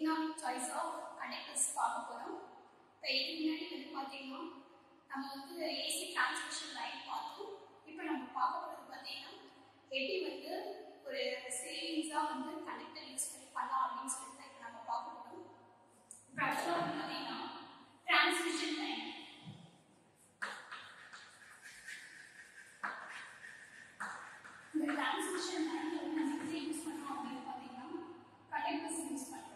economic choice of conductors பார்க்க போகிறோம் இப்போ இதுக்கு முன்னாடி வந்து பார்த்தீங்கன்னா நம்ம வந்து ஏசி டிரான்ஸ்மிஷன் லைன் பார்த்தோம் இப்போ நம்ம பார்க்க போகிறது பார்த்தீங்கன்னா எப்படி வந்து ஒரு சேவிங்ஸாக வந்து கண்டக்டர் யூஸ் பண்ணி பண்ணலாம் அப்படின்னு சொல்லிட்டு தான் இப்போ நம்ம பார்க்க போகிறோம் இப்போ அடுத்தது வந்து பார்த்தீங்கன்னா டிரான்ஸ்மிஷன் லைன் இந்த டிரான்ஸ்மிஷன் லைன்ல வந்து நம்ம எப்படி யூஸ் பண்ணுறோம் அப்படின்னு பார்த்தீங்கன்னா கண்டக்டர்ஸ் யூஸ் பண்ணுறோம்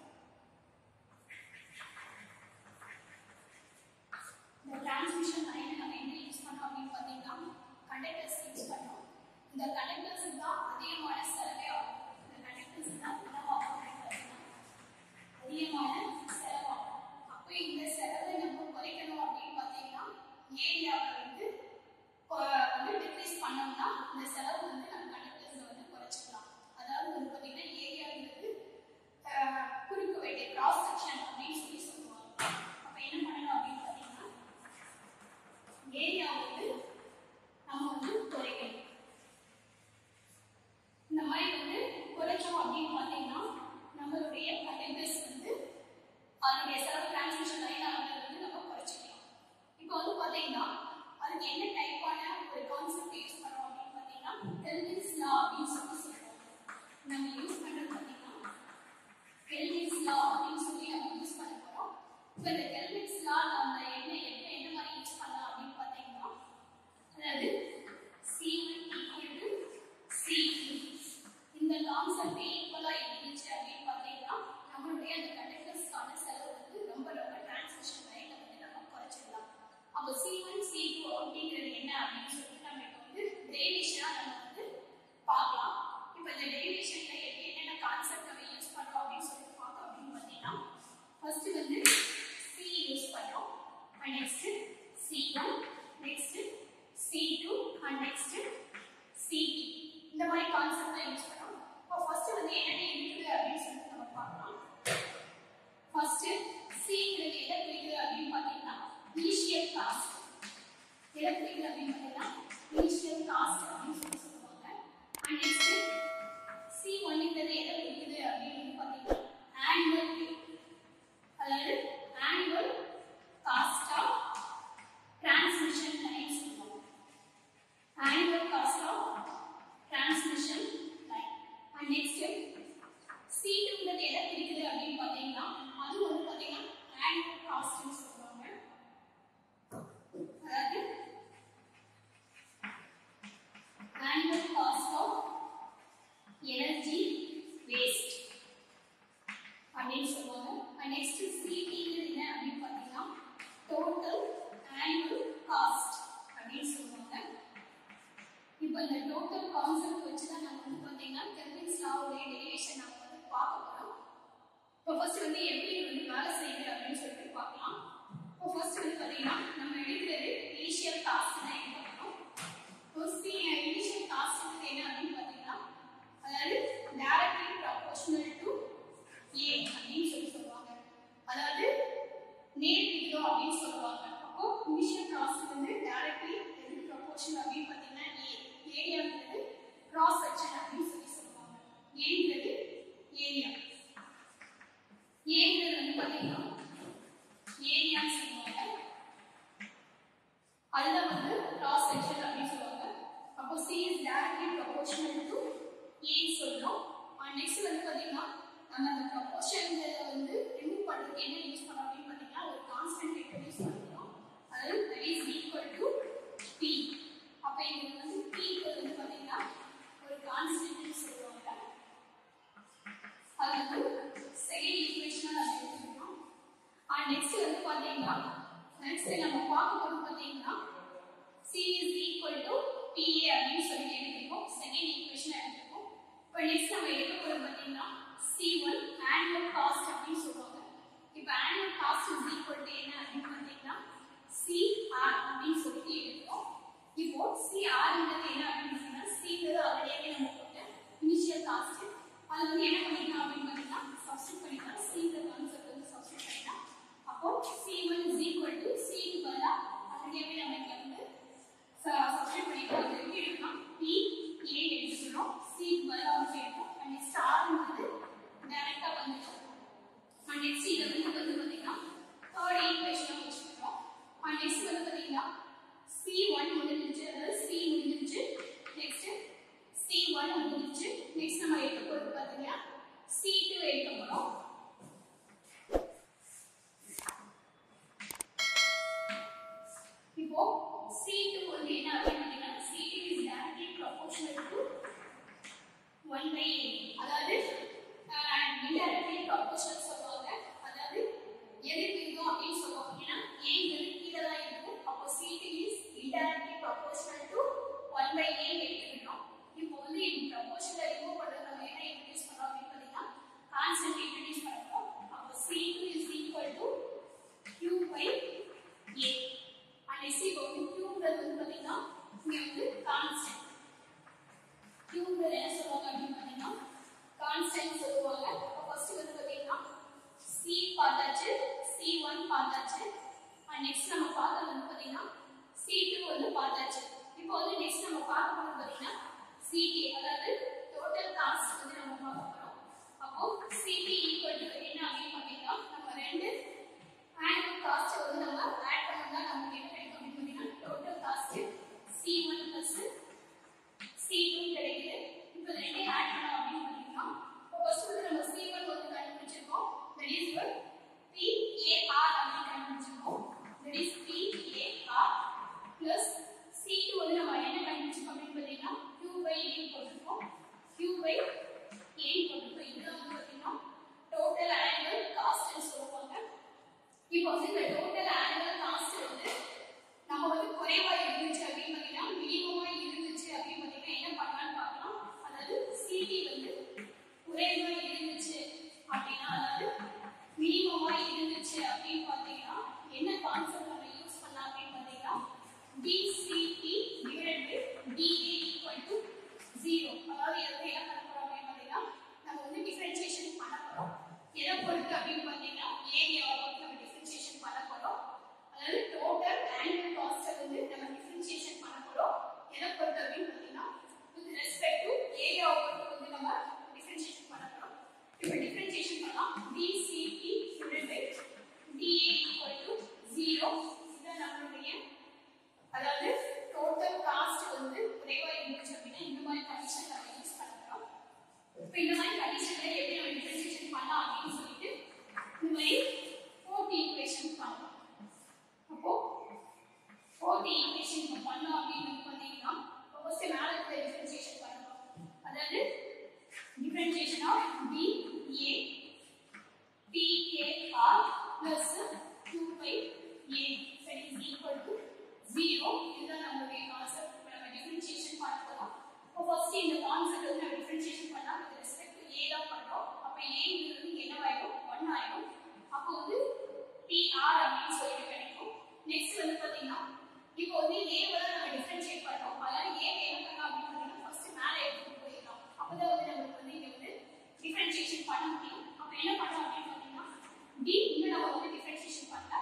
இந்த டிரான்ஸ்மிஷன் லைனை நம்ம என்ன யூஸ் பண்ணோம் அப்படின்னு பார்த்தீங்கன்னா கண்டக்டர்ஸ் யூஸ் பண்ணோம் இந்த கண்டக்டர்ஸ் தான் அதிகமான செலவே ஆகும் இந்த கண்டக்டர்ஸ் தான் என்னவாகும் அப்படின்னு பார்த்தீங்கன்னா அதிகமான செலவாகும் அப்போ இந்த செலவை நம்ம குறைக்கணும் அப்படின்னு பார்த்தீங்கன்னா ஏரியாவை வந்து கொ- வந்து டிக்ரீஸ் பண்ணோம்னா இந்த செலவு வந்து நம்ம கண்டக்டர்ஸ்ல வந்து குறைச்சிக்கலாம் அதாவது வந்து பார்த்தீங்கன்னா ஏரியாங்கிறது அஹ், குறுக்கு வெட்டு கிராஸ் செக்ஷன் அப்படின்னு சொல்லி சொல்லுவாங்க அப்போ என்ன பண்ணணும் அப்படின்னு பார்த்தீங்கன்னா ஏரியா வந்து நம்ம வந்து குறைக்கணும் இந்த மாதிரி வந்து குறைச்சோம் அப்படின்னு பார்த்தீங்கன்னா நம்மளுடைய கண்டக்டர்ஸ் வந்து அதனுடைய செலவு டிரான்ஸ்மிஷன் லைன் வந்து நம்ம குறைச்சிக்கலாம் இப்போ வந்து பார்த்தீங்கன்னா அதுக்கு என்ன டைப்பான ஒரு கான்செப்ட் யூஸ் பண்ணுறோம் அப்படின்னு பார்த்தீங்கன்னா கெல்வின்ஸ் லா அப்படின்னு சொல்லி சொல்லுவோம் நம்ம யூஸ் பண்ணுறது பார்த்தீங்கன்னா கெல்வின்ஸ் லா அப்படின்னு சொல்லி நம்ம யூஸ் பண்ண போகிறோம் இப்போ இந்த கெல்வின்ஸ் லா நம்ம என்ன என்ன என்ன மாதிரி யூஸ் பண்ணலாம் அப்படின்னு பார்த்தீங்கன்னா அதாவது சி ஈக்குவல் டு சி இந்த கான்செப்ட் ஈக்குவலாக இருந்துச்சு அப்படின்னு பார்த்தீங்கன்னா நம்மளுடைய அந்த கண்டக்டர்ஸ்க்கான செலவு வந்து ரொம்ப ரொம்ப டிரான்ஸ்மிஷன் லைனில் வந்து நம்ம குறைச்சிடலாம் அப்போ சி ஒன் சி டூ அப்படிங்கிறது என்ன அப்படின்னு சொல்லிட்டு நம்ம இப்போ வந்து டெரிவேஷனாக நம்ம வந்து பார்க்கலாம் இப்போ இந்த டெரிவேஷனில் என்னென்ன கான்செப்ட் நம்ம யூஸ் பண்ணுறோம் அப்படின்னு சொல்லிட்டு பார்த்தோம் அப்படின்னு பார்த்தீங்கன்னா ஃபர்ஸ்ட் வந்து சி யூஸ் பண்ணுறோம் and next C one next C two and next C இந்த மாதிரி கான்செப்ட் யூஸ் பண்ணுறோம் இப்போ ஃபர்ஸ்ட் வந்து என்னென்ன இருக்குது அப்படின்னு சொல்லிட்டு நம்ம பார்க்கலாம் ஃபர்ஸ்ட் சிங்கிறது எதை குறிக்குது அப்படின்னு பார்த்தீங்கன்னா இனிஷியல் காஸ்ட் எதை குறிக்குது அப்படின்னு பார்த்தீங்கன்னா இனிஷியல் காஸ்ட் அப்படின்னு சொல்லி சொல்லுவாங்க அண்ட் நெக்ஸ்ட் சி ஒன்னுங்கிறது எதை குறிக்குது அப்படின்னு பார்த்தீங்கன்னா ஆனுவல் அதாவது annual cost of transmission line சொல்லுவாங்க annual cost of transmission line and next சீட்டுங்கிறது எதை குறிக்குது அப்படின்னு பார்த்தீங்கன்னா அது வந்து பார்த்தீங்கன்னா ஆனுவல் காஸ்ட்னு சொல்லுவாங்க அதாவது annual cost of energy waste அப்படின்னு சொல்லுவாங்க அண்ட் நெக்ஸ்ட் சிடிங்கிறது என்ன அப்படின்னு பார்த்தீங்கன்னா டோட்டல் ஆனுவல் காஸ்ட் அப்படின்னு சொல்லுவாங்க இப்போ இந்த டோட்டல் கான்செப்ட் வச்சு தான் நம்ம வந்து பார்த்தீங்கன்னா கெல்வின்ஸ் லாவுடைய டெரிவேஷன் நம்ம வந்து பார்க்க போகிறோம் இப்போ ஃபர்ஸ்ட் வந்து எப்படி இது வந்து வேலை செய்யுது அப்படின்னு சொல்லிட்டு பார்க்கலாம் இப்போ ஃபர்ஸ்ட் வந்து பார்த்தீங்கன்னா நம்ம எடுக்கிறது இனிஷியல் காஸ்ட் தான் எடுக்கணும் ஃபர்ஸ்ட் இனிஷியல் காஸ்ட் வந்து என்ன அப்படின்னு பார்த்தீங்கன்னா அதாவது டைரக்ட்லி ப்ரொபோஷனல் டு ஏ அப்படின்னு சொல்லி சொல்லுவாங்க அதாவது நேர் விகிதம் அப்படின்னு சொல்லுவாங்க அப்போ இனிஷியல் காஸ்ட் வந்து டைரக்ட்லி எது ப்ரொபோஷனல் அப்படின்னு பார்த்தீங்கன்னா ஏ ஏரியாங்கிறது கிராஸ் செக்ஷன் அப்படின்னு சொல்லி சொல்லுவாங்க ஏங்கிறது ஏரியா ஏங்கிறது வந்து பார்த்தீங்கன்னா ஏரியான்னு சொல்லுவாங்க அதுதான் வந்து கிராஸ் செக்ஷன் அப்படின்னு சொல்லுவாங்க அப்போ C is directly proportional to A சொல்றோம் நெக்ஸ்ட் வந்து பார்த்தீங்கன்னா நம்ம அந்த ப்ரொபோஷன்ங்கிறத வந்து ரிமூவ் பண்ணுறதுக்கு என்ன யூஸ் பண்ணோம் அப்படின்னு பார்த்தீங்கன்னா ஒரு கான்ஸ்டன்ட் யூஸ் பண்ணுறோம் அதாவது that is equal to B அப்போ இது வந்து பி வந்து பார்த்தீங்கன்னா ஒரு கான்ஸ்டன்ட் சொல்லுவாங்க அது வந்து செகண்ட் ஈக்குவேஷனாக நம்ம எடுத்துக்கிறோம் அண்ட் நெக்ஸ்ட் வந்து பார்த்தீங்கன்னா நெக்ஸ்ட் நம்ம பார்க்க போகிறது பார்த்தீங்கன்னா C is equal to B A அப்படின்னு சொல்லி எடுத்துருக்கோம் செகண்ட் ஈக்குவேஷன் எடுத்துருக்கோம் இப்போ நெக்ஸ்ட் நம்ம எடுக்க போகிறது பார்த்தீங்கன்னா சி ஒன் ஆனுவல் காஸ்ட் அப்படின்னு சொல்லுவாங்க இப்போ annual cost is equal to என்ன அப்படின்னு பார்த்தீங்கன்னா சி ஆர் அப்படின்னு சொல்லிட்டு எடுக்கிறோம் இப்போ சி ஆர்ங்கிறது என்ன அப்படின்னு பார்த்தீங்கன்னா சிங்கிறது ஆல்ரெடியே நம்ம போட்ட இனிஷியல் காஸ்ட் அது வந்து என்ன பண்ணிக்கலாம் அப்படின்னு பார்த்தீங்கன்னா சப்ஸ்டிட் பண்ணிக்கலாம் சிங்கிற கான்செப்ட் வந்து சப்ஸ்டிட் பண்ணிக்கலாம் அப்போ C one is equal to சிக்கு பதிலாக ஆல்ரெடியாவே நம்ம இங்கே வந்து சப்ஸ்டிட் பண்ணிக்கலாம் திருப்பி எடுக்கலாம் பி ஏ எடுத்துக்கிறோம் சிக்கு பதிலாக வந்து எடுக்கும் நெக்ஸ்ட் ஆர்ங்கிறது டைரக்டாக வந்துடும் போறோம் இப்போ C2 வந்து என்ன அப்படின்னு பார்த்தீங்கன்னா C2 is directly proportional to 1 by A அதாவது இன்டைரக்ட்லி ப்ரொபோர்ஷனல் சொல்லுவாங்க அதாவது எது விகிதம் அப்படின்னு சொல்லுவாங்க ஏன்னா ஏங்கிறது கீழே தான் இருக்கும் அப்போ C2 is indirectly proportional to 1 by A எடுத்துக்கிட்டோம் இப்போ வந்து இந்த ப்ரொபோர்ஷனல் ரிமூவ் பண்றது நம்ம என்ன இன்ட்ரோடியூஸ் பண்றோம் அப்படின்னு பார்த்தீங்கன்னா கான்ஸ்டன்ட் இன்ட்ரோடியூஸ் பண்றோம் அப்போ C2 is equal to Q by A and next இப்போ வந்து Qங்கிறது வந்து பார்த்தீங்கன்னா இங்க வந்து கான்ஸ்டன்ட் Qங்கிறது என்ன சொல்லுவாங்க அப்படின்னு பார்த்தீங்கன்னா கான்ஸ்டன்ட் சொல்லுவாங்க அப்போ ஃபர்ஸ்ட் வந்து பார்த்தீங்கன்னா C பார்த்தாச்சு C1 பார்த்தாச்சு அண்ட் நெக்ஸ்ட் நம்ம பார்த்தது வந்து பார்த்தீங்கன்னா C2 வந்து பார்த்தாச்சு இப்போ வந்து நெக்ஸ்ட் நம்ம பார்க்க போறது பார்த்தீங்கன்னா CT அதாவது டோட்டல் காஸ்ட் வந்து நம்ம பார்க்க போறோம் அப்போ CT ஈக்குவல் டு என்ன அப்படின்னு பார்த்தீங்கன்னா நம்ம ரெண்டு ஆனுவல் காஸ்ட் வந்து நம்ம ஆட் பண்ணா நமக்கு என்ன கிடைக்கும் அப்படின்னு பார்த்தீங்கன்னா total cost C1 plus C2 கிடைக்குது இப்போ இது ரெண்டையும் ஆட் பண்ணோம் அப்படின்னு பார்த்தீங்கன்னா இப்போ ஃபர்ஸ்ட் வந்து நம்ம C1 வந்து கண்டுபிடிச்சிருக்கோம் that is your PAR அப்படின்னு கண்டுபிடிச்சிருக்கோம் that is PAR plus C2 வந்து நம்ம என்ன கண்டுபிடிச்சிருக்கோம் அப்படின்னு பார்த்தீங்கன்னா Q by A போட்டிருக்கோம் Q by A போட்டிருக்கோம் இதுதான் வந்து பார்த்தீங்கன்னா டோட்டல் ஆனுவல் காஸ்ட்னு சொல்லுவாங்க இப்போ வந்து இந்த டோட்டல் ஆனுவல் காஸ்ட் வந்து நம்ம வந்து குறைவா இருந்துச்சு அப்படின்னு பார்த்தீங்கன்னா மினிமமா இருந்துச்சு அப்படின்னு பார்த்தீங்கன்னா என்ன பண்ணலாம்னு பார்க்கலாம் அதாவது சிடி வந்து குறைவா இருந்துச்சு அப்படின்னா அதாவது மினிமமா இருந்துச்சு அப்படின்னு பார்த்தீங்கன்னா என்ன கான்செப்ட் நம்ம யூஸ் பண்ணலாம் அப்படின்னு பார்த்தீங்கன்னா D C D divided by D A equal to zero அதாவது எதை என்ன பண்ண போறோம் அப்படின்னு பார்த்தீங்கன்னா நம்ம வந்து டிஃபரன்சியேஷன் பண்ண போறோம் எதை பொறுத்து அப்படின்னு பார்த்தீங்கன்னா ஏரியாவை பொறுத்து நம்ம டிஃபரன்சியேஷன் பண்ண போறோம் அதாவது டோட்டல் ஆனுவல் காஸ்ட்டை வந்து நம்ம டிஃபரன்சியேஷன் பண்ண போறோம் எதை பொறுத்து அப்படின்னு பார்த்தீங்கன்னா வித் ரெஸ்பெக்ட் டு ஏரியாவை பொறுத்து வந்து நம்ம டிஃபரன்சியேஷன் பண்ண போறோம் இப்போ டிஃபரன்சியேஷன் பண்ணலாம் D C D divided by D A equal to zero இதுதான் நம்மளுடைய அதாவது டோட்டல் காஸ்ட் வந்து குறைவா இருந்துச்சு அப்படின்னா இந்த மாதிரி கண்டிஷன் நம்ம யூஸ் பண்ண போறோம் இப்போ இந்த மாதிரி கண்டிஷன்ல எப்படி நம்ம டிஃபரன்சியேஷன் பண்ணலாம் அப்படின்னு சொல்லிட்டு இந்த மாதிரி ஃபோர்த் ஈக்குவேஷன் பண்ணலாம் அப்போ ஃபோர்த் ஈக்குவேஷன் நம்ம பண்ணோம் அப்படின்னு வந்து பார்த்தீங்கன்னா ஃபர்ஸ்ட் மேல இருக்கிற டிஃபரன்சியேஷன் பண்ணலாம் அதாவது differentiation of D A D K R plus two by A that is equal to zero இதுதான் நம்மளுடைய கான்செப்ட் இப்போ நம்ம டிஃபரன்சியேஷன் பண்ண போகிறோம் இப்போ ஃபர்ஸ்ட் இந்த கான்செப்ட் வந்து நம்ம டிஃபரன்சியேஷன் பண்ணால் வித் ரெஸ்பெக்ட் டு ஏ தான் பண்ணுறோம் அப்போ ஏங்கிறது என்னவாயிடும் ஒன் ஆயிடும் அப்போ வந்து பிஆர் அப்படின்னு சொல்லிட்டு கிடைக்கும் நெக்ஸ்ட் வந்து பார்த்தீங்கன்னா இப்போ வந்து ஏவை தான் நம்ம டிஃபரன்ஷியேட் பண்ணுறோம் அதனால ஏ என்ன பண்ணலாம் அப்படின்னு பார்த்தீங்கன்னா ஃபர்ஸ்ட் மேலே எடுத்துட்டு போயிடலாம் அப்பதான் வந்து நம்மளுக்கு வந்து இங்கே வந்து டிஃபரன்ஷியேஷன் பண்ண முடியும் அப்போ என்ன பண்ணோம் அப்படின்னு பார்த்தீங்கன்னா டி இன்னும் நம்ம வந்து டிஃபரன்ஷியேஷன் பண்ணல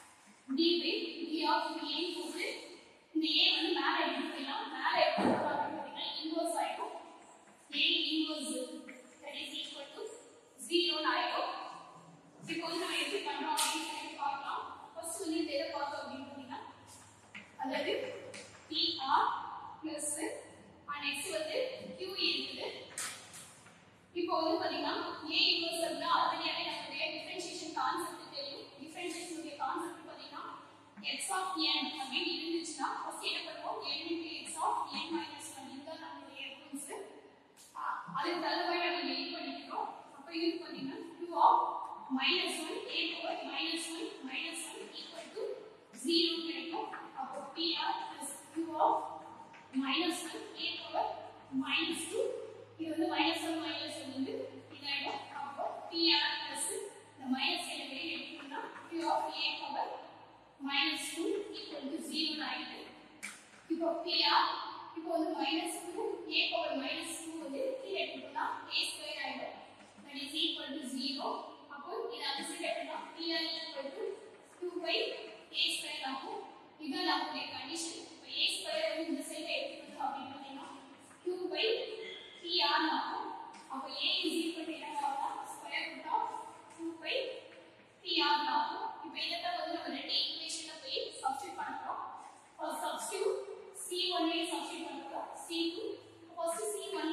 D by D of A போட்டு இந்த ஏ வந்து மேலே எடுத்துட்டு போயிடலாம் மேலே எடுத்துட்டு போகிறோம் அப்படின்னு பார்த்தீங்கன்னா இன்வர்ஸ் ஆயிடும் A inverse that is equal to ஜீரோன்னு ஆயிடும் இப்போ வந்து நம்ம எப்படி பண்றோம் அப்படின்னு சொல்லி பார்க்கலாம் ஃபர்ஸ்ட் வந்து இது எதை பார்த்தோம் அப்படின்னு பார்த்தீங்கன்னா அதாவது PR பிளஸ் நெக்ஸ்ட் வந்து Q இருக்குது இப்போ வந்து பார்த்தீங்கன்னா A இன்வர்ஸ் அப்படின்னா ஆல்ரெடியாவே நம்மளுடைய டிஃபரன்ஷியேஷன் கான்செப்ட் தெரியும் டிஃபரன்ஷியேஷனுடைய கான்செப்ட் பார்த்தீங்கன்னா x ஆஃப் n அப்படின்னு இருந்துச்சுன்னா ஃபர்ஸ்ட் என்ன பண்ணுவோம் n into x of n minus 1 இதுதான் நம்மளுடைய ரூல்ஸ் அதுக்கு தகுந்த மாதிரி நம்ம எடிட் பண்ணிக்கிறோம் அப்போ இது பார்த்தீங்கன்னா q of minus 1 a power minus 1 minus 1 equal to 0 கிடைக்கும் அப்போ pr plus q of minus 1 a power minus 2 இது வந்து minus 1 minus 1 வந்து இதாயிடும் அப்போ pr plus இந்த minus என்ன வெளியே எடுத்துட்டோம்னா q of a power minus 2 equal to 0 ஆயிடுது இப்போ pr இப்போ வந்து minus 2 a power minus 2 வந்து கீழே எடுத்துட்டோம்னா a square ஆயிடும் that is equal to 0 அப்போ இது அப்சல்யூட் எப்படின்னா pr equal to 2 by a square ஆகும் இதுதான் நம்மளுடைய கண்டிஷன் இப்போ a square வந்து இந்த சைடு எடுத்துக்கிட்டோம் அப்படின்னு பார்த்தீங்கன்னா 2 by pr ஆகும் அப்போ a is equal to என்ன ஆகும் square root of 2 by pr ஆகும் இப்போ இதை வந்து நம்ம ரெண்டு ஈக்குவேஷன்ல போய் சப்ஸ்டிட் பண்றோம் சப்ஸ்டிட் c1 ஐ சப்ஸ்டிட் பண்றோம் c2 ஃபர்ஸ்ட் c1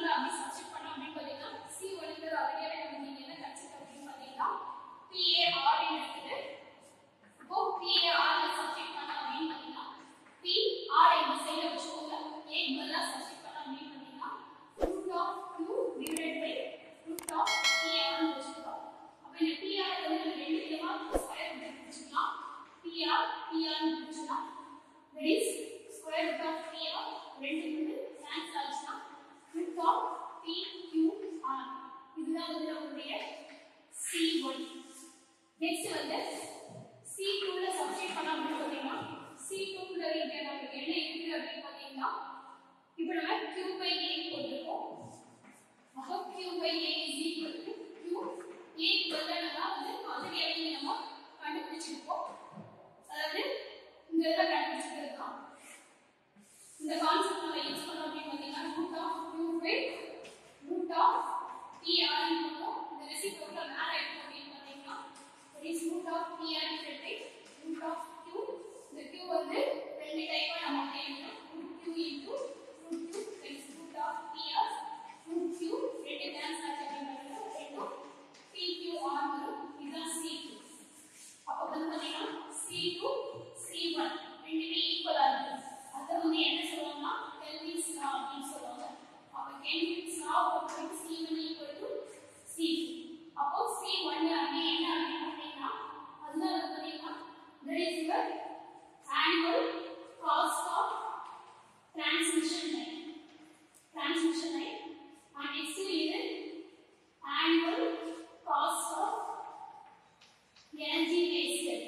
PAR ன்னு இருக்குது இப்போ PAR ல சப்ஸ்டிட் பண்ண அப்படின்னு பார்த்தீங்கன்னா PR இந்த சைடுல வச்சுக்கோங்க A க்கு பதிலா சப்ஸ்டிட் பண்ண அப்படின்னு பார்த்தீங்கன்னா root of Q divided by root of PR ன்னு வச்சுக்கிறோம் அப்போ இந்த PR ல வந்து நம்ம ரெண்டு விதமா ஸ்கொயர் ரூட் பிடிச்சிக்கலாம் PR PR ன்னு பிடிச்சிக்கலாம் that is square root of PR ரெண்டு வந்து கேன்சல் ஆச்சுன்னா root of PQR இதுதான் வந்து நம்மளுடைய C1 நெக்ஸ்ட் வந்து C2 ல சப்ஸ்டிட் பண்ண அப்படின்னு பார்த்தீங்கன்னா C2 ல இருக்க நமக்கு என்ன இருக்கு அப்படின்னு பார்த்தீங்கன்னா இப்போ நம்ம Q by A போட்டுருக்கோம் அப்போ Q by A is equal to Q A க்கு பதிலா நம்ம வந்து ஆல்ரெடி நம்ம கண்டுபிடிச்சிருக்கோம் அதாவது இந்த இதில் கண்டுபிடிச்சிருக்கிறது தான் இந்த கான்செப்ட் நம்ம யூஸ் பண்ணோம் அப்படின்னு பார்த்தீங்கன்னா root of Q by root of PR இருக்கும் இந்த ரெசிப்ரோக்கல் மேலே இருக்கும் அப்படின்னு பார்த்தீங்கன்னா it is root of PR divided by root of Q இந்த Q வந்து ரெண்டு டைப்பா நம்ம எழுதணும் root Q into root Q that is root of PR root Q ரெண்டு கேன்சல் ஆச்சு அப்படின்னு ரெண்டும் PQR வரும் இதுதான் C2 அப்போ வந்து பார்த்தீங்கன்னா C2 C1 ரெண்டுமே ஈக்குவலா இருக்கு அதை வந்து என்ன சொல்லுவாங்கன்னா கெல்வின்ஸ் லா அப்படின்னு சொல்லுவாங்க அப்போ கெல்வின்ஸ் லா பொறுத்தவரைக்கும் C1 equal to C2 அப்போ C1 அப்படி என்ன அப்படின்னு பார்த்தீங்கன்னா அதுதான் வந்து பார்த்தீங்கன்னா that is your annual cost of transmission line transmission line and next இது annual cost of energy wasted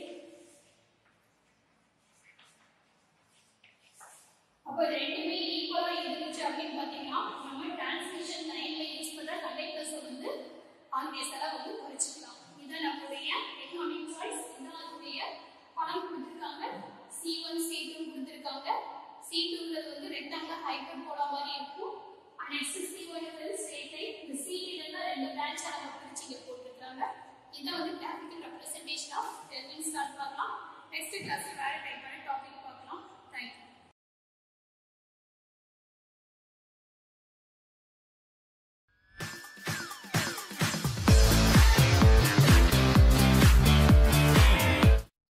அப்போ ரெண்டுமே ஈக்குவலா இருந்துச்சு அப்படின்னு பார்த்தீங்கன்னா நம்ம டிரான்ஸ்மிஷன் லைன்ல யூஸ் பண்ற கண்டக்டர்ஸ் வந்து அதனுடைய செலவு வந்து குறைச்சிக்கலாம் இதான் நம்மளுடைய எக்கனாமிக் சாய்ஸ் இதான் அதனுடைய பணம் கொடுத்துருக்காங்க சி ஒன் சி டூ கொடுத்துருக்காங்க சி டூங்கிறது வந்து ரெக்டாங்குலர் ஹைப்பர் போலா மாதிரி இருக்கும் and next C one straight line இந்த சி தான் ரெண்டு பிரான்ச்சா நம்ம பிரிச்சு இங்க போட்டுருக்காங்க இதான் வந்து கிராஃபிக்கல் ரெப்ரசன்டேஷன் ஆஃப் டெர்மின்ஸ் பார்க்கலாம் நெக்ஸ்ட் கிளாஸ்ல வேற டைப்